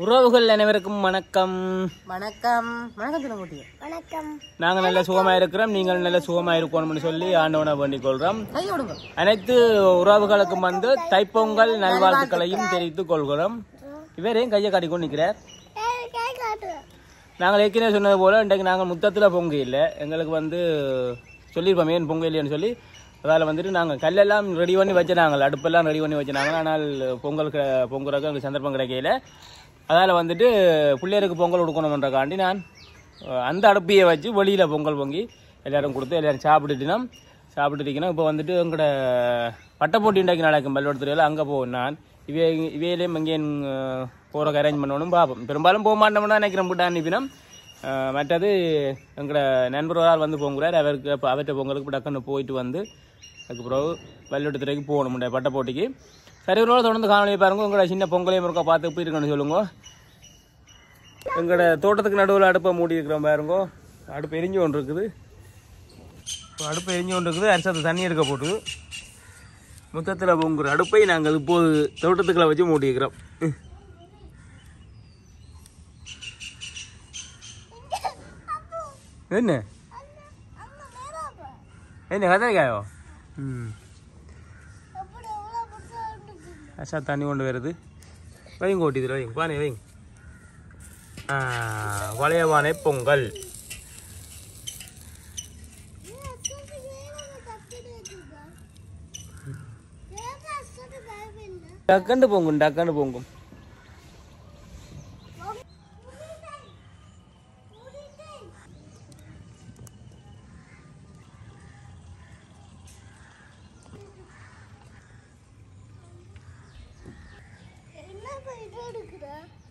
உறவுகள் அனைவருக்கும் வணக்கம் வணக்கம் வணக்கம் சொல்ல முடியும் வணக்கம் நாங்கள் நல்ல சுகமாக இருக்கிறோம் நீங்கள் நல்ல சுகமாக இருக்கணும்னு சொல்லி ஆண்டவனை வேண்டிக் கொள்கிறோம் கை விடுங்க அனைத்து உறவுகளுக்கும் வந்து தைப்பொங்கல் நல்வாழ்த்துக்களையும் தெரிவித்துக் கொள்கிறோம் இவரையும் கையை காட்டிக்கொண்டு நிற்கிறார் கை காட்டு நாங்கள் ஏற்கனவே சொன்னது போல் இன்றைக்கு நாங்கள் முத்தத்தில் பொங்க இல்லை எங்களுக்கு வந்து சொல்லியிருப்போம் ஏன் பொங்க இல்லைன்னு சொல்லி அதால் வந்துட்டு நாங்கள் கல்லெல்லாம் ரெடி பண்ணி வச்சுனாங்க அடுப்பெல்லாம் ரெடி பண்ணி வச்சுனாங்க ஆனால் பொங்கல் க பொங்குறதுக்கு எனக்கு சந்தர்ப்பம் கிடைக்கல அதால் வந்துட்டு பிள்ளையருக்கு பொங்கல் கொடுக்கணுன்றக்காண்டி நான் அஹ், அந்த அடுப்பையை வச்சு வெளியில் பொங்கல் பொங்கி எல்லாரும் கொடுத்து எல்லாரும் சாப்பிட்டுட்டினோம் சாப்பிட்டுருக்கணும் இப்போ வந்துட்டு எங்களோட பட்டை போட்டி உண்டாக்கி நடக்கும் பல்வெடுத்துறையில் அங்கே போவேன் நான் இவே இவையிலேயும் எங்கேயும் போகிறக்கு அரேஞ்ச் பண்ணணும் பார்ப்போம் பெரும்பாலும் போக மாட்டோம்னா நினைக்கிறேன் போட்டு அனுப்பினோம் அஹ், மற்றது எங்களோட நண்பர் ஒரு ஆள் வந்து போங்கிறார் அவருக்கு அப்போ அவர்கிட்ட பொங்கலுக்கு டக்குன்னு போயிட்டு வந்து அதுக்கு பிறகு பல்வெடுத்துறைக்கு போகணும் இந்த பட்டை போட்டிக்கு சரி ஒரு நாள் தொடர்ந்து காணொலியை பாருங்க உங்களோட சின்ன பொங்கலையும் இருக்கா பார்த்து எப்படி இருக்குன்னு சொல்லுங்க எங்களோட தோட்டத்துக்கு நடுவில் அடுப்பை மூடி இருக்கிறோம் பாருங்க அடுப்பு எரிஞ்சு கொண்டு இருக்குது இப்போ அடுப்பு எரிஞ்சு கொண்டு இருக்குது அரிசத்து தண்ணி எடுக்க போட்டு மொத்தத்தில் பொங்குற அடுப்பை நாங்கள் இப்போது தோட்டத்துக்குள்ள வச்சு மூடிக்கிறோம் என்ன என்ன கத்திரிக்காயோ ம் அசா தண்ணி கொண்டு வருது வைங்க ஓட்டி இதில் வைங்க பானை வைங்க ஆ, வளைய பானை பொங்கல் டக்கண்டு பொங்கும் டக்கண்டு பொங்கும் என்ன போயிட்டு இருக்கிற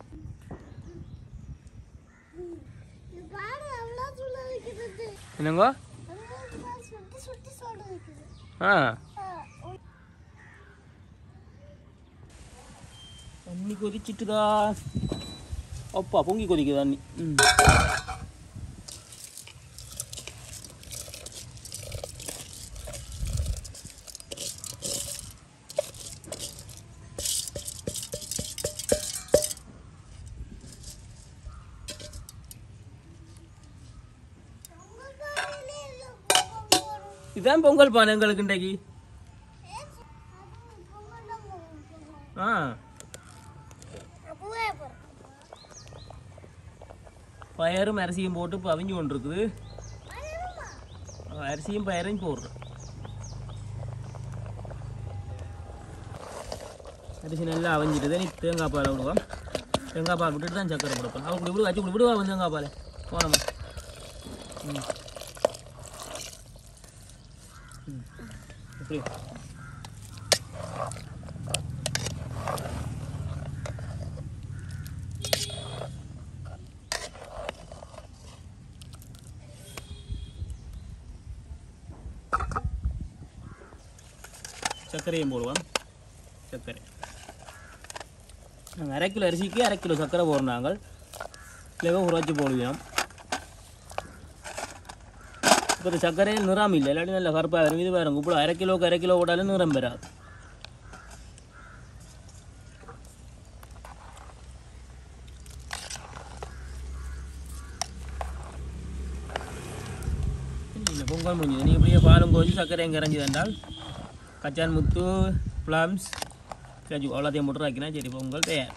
பாரு அவ்வளோ சொல்ல வைக்கிறது என்னங்க சுட்டி சுட்டி சொல்ல வைக்கிறது ஆ தண்ணி கொதிச்சிட்டுதா அப்பா பொங்கி கொதிக்குது தண்ணி ம் இதான் பொங்கல் பானை எங்களுக்கு இன்றைக்கு ஆ பயரும் அரிசியும் போட்டு இப்போ அவிஞ்சு கொண்டு இருக்குது அரிசியும் பயரையும் போடுறோம் அரிசி நல்லா அவிஞ்சிட்டு நீ தேங்காய் பால் விடுவோம் தேங்காய் பால் விட்டுட்டு தான் சக்கரை கொடுப்போம் அவள் இப்படி விடு வச்சு இப்படி விடுவா வந்து தேங்காய் பால் போனோம் ம் ம் இப்படி சர்க்கரையும் போடுவோம் சர்க்கரை நாங்கள் அரை கிலோ அரிசிக்கு அரை கிலோ சர்க்கரை போடுறோம் நாங்கள் இல்லைவோ உரைச்சி போடுவோம் இப்போ இந்த சர்க்கரை நிறம் இல்லை இல்லாட்டி நல்ல கருப்பாக வரும் இது பாருங்க இப்போ அரை கிலோக்கு அரை கிலோ போட்டாலும் நிறம் பெறாது இல்லை பொங்கல் முடிஞ்சது நீ இப்படியே பாலும் கோச்சி சர்க்கரையும் கரைஞ்சி தந்தால் கச்சான் முத்து ப்ளம்ஸ் கஜு அவ்வளோத்தையும் போட்டு ஆக்கினா சரி பொங்கல் தயார்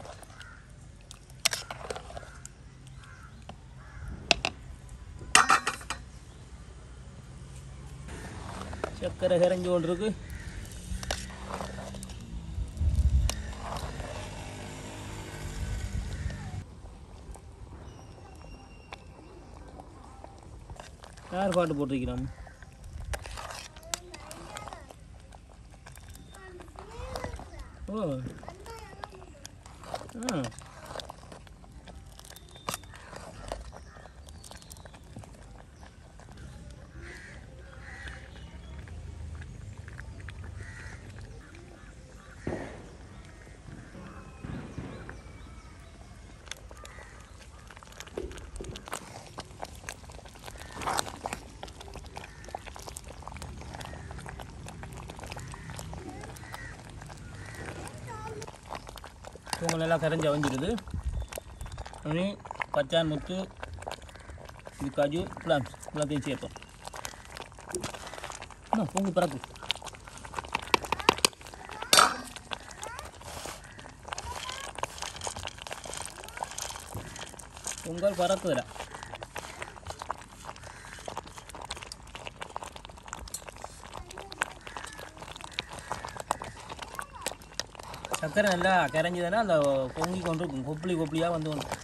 சர்க்கரை கரைஞ்சி கொண்டு இருக்கு யார் பாட்டு போட்டிருக்கிறான் ஓ ஆ பொங்கல் எல்லாம் கரைஞ்சி அவிஞ்சிடுது ini பச்சான் முத்து இது காஜு பிளாம்ஸ் எல்லாத்தையும் சேர்ப்போம் அம்மா, பொங்கு பறக்கு பொங்கல் பறக்குதுடா சக்கரை நல்லா கரைஞ்சதுன்னா அந்த பொங்கி கொண்டு இருக்கும் கொப்பளி கொப்பளியாக வந்து வந்து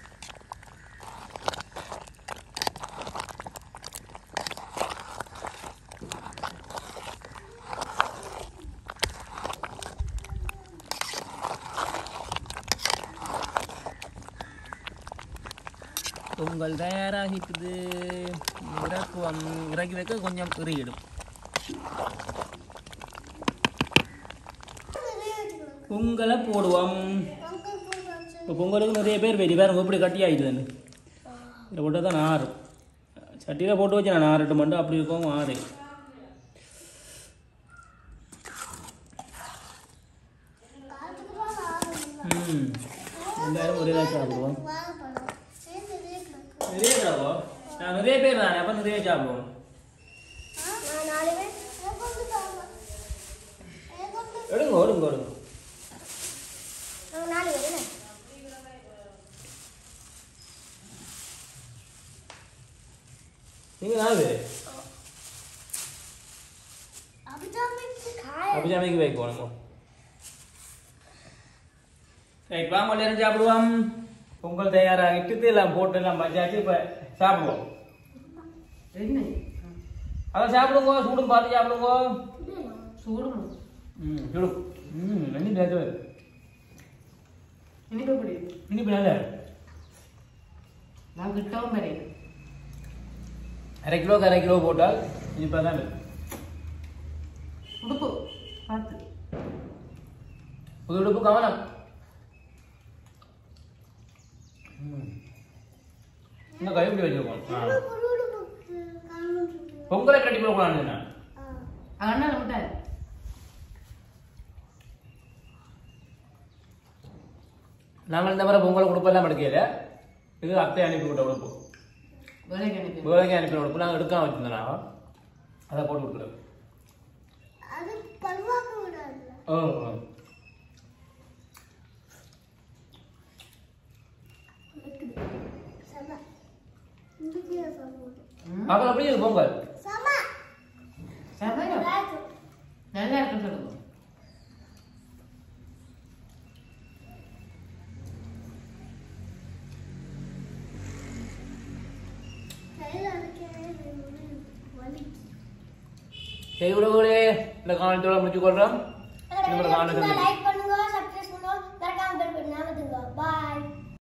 பொங்கல் தயாராகிட்டுது இறக்குவோம் இறக்கி வைக்க கொஞ்சம் இறுகிடும் பொங்கலை போடுவோம் இப்போ பொங்கலுக்கு நிறைய பேர் வெடி வேறு எப்படி கட்டி ஆயிடுதுன்னு இதை போட்டால் தான் ஆறு சட்டியில் போட்டு வச்சு நான் ஆறட்டு மட்டும் அப்படி இருக்கும் ஆறு ம் எல்லாரும் ஒரே தான் சாப்பிடுவோம் நிறைய சாப்பிடுவோம் நான் நிறைய பேர் தானே அப்போ நிறைய சாப்பிடுவோம் எடுங்க ஓடுங்க ஓடுங்க நீங்கள் நாலு பேர் அபிஜாமிக்கு வைக்கணும் நம்ம ரைட் வாங்க எல்லாரும் சாப்பிடுவோம் பொங்கல் தயாராகிட்டு எல்லாம் போட்டு எல்லாம் பஞ்சாச்சு இப்போ சாப்பிடுவோம் என்ன அதை சாப்பிடுங்க சூடும் பார்த்து சாப்பிடுங்க சூடும் ம் சூடும் ம் நன்றி பேசுவது இனிப்பு எப்படி இனிப்பு நல்ல நான் கிட்டவும் வரேன் அரை கிலோக்கு அரை கிலோ போட்டால் இனிப்பாக தான் இருக்கு உடுப்பு பார்த்து புது உடுப்பு கவனம் ம். இன்னும் கைப்பிடி வச்சிருக்கோம் ஆ. பொங்கலை கட்டி போடக்கூடாது நான் அண்ணா விட்டாரு நாங்கள் இந்த மாதிரி பொங்கலை கொடுப்பெல்லாம் எடுக்கல இது அத்தை அனுப்பி விட்ட உடுப்பு வேலைக்கு அனுப்பி வேலைக்கு அனுப்பி உடுப்பு நாங்கள் எடுக்காம வச்சிருந்தோம் அதை போட்டு விட்டுருவோம் அது பருவாக்க விடாது ஓ ஓ. சம இதுக்கு சொல்லுவோம் அப்புறம் எப்படி இருக்கு பொங்கல் சம சமையல் நல்லா இருக்குன்னு சொல்லுங்க கையில் அடிக்கவே வலி சரி உறவுகளே இந்த காணத்தோட முடிச்சு கொள்றோம் இன்னொரு காணத்தில் லைக் பண்ணுங்க சப்ஸ்கிரைப் பண்ணுங்க மறக்காம பெல் பட்டனை அமுத்துங்க பாய்